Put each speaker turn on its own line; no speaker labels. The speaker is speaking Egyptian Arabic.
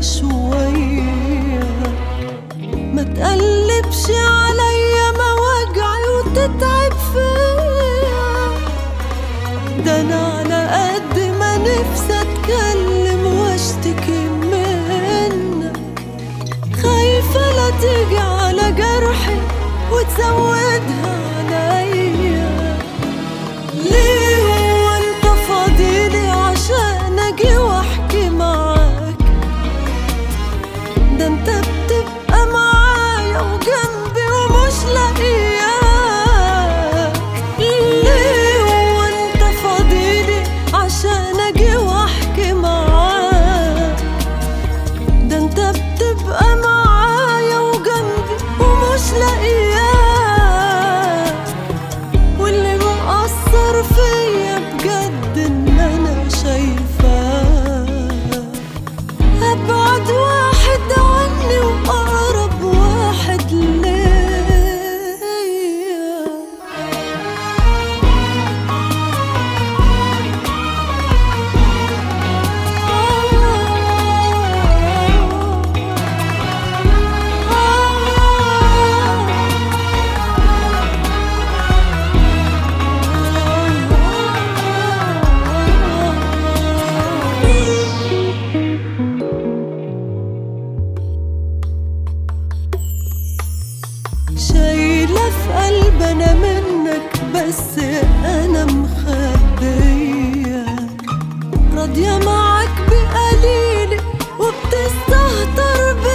شوية ما تقلبش عليا مواجعي وتتعب فيا ده انا على قد ما نفسي اتكلم واشتكي منك خايفة لا تيجي على جرحي وتزودها عليا ليه هو انت فاضيلي عشان اجي واحكي معاك ده انت بتبقى معايا وجنبي ومش لاقياك ليه هو انت فاضيلي عشان اجي واحكي معاك ده انت بتبقى معايا وجنبي ومش لاقياك واللي مأثر فيا بجد ان انا شايفاك ابعد واحد عني واقرب واحد ليا شايلة في قلبي أنا منك بس أنا مخبية راضية معاك بقليلي وبتستهتر بيا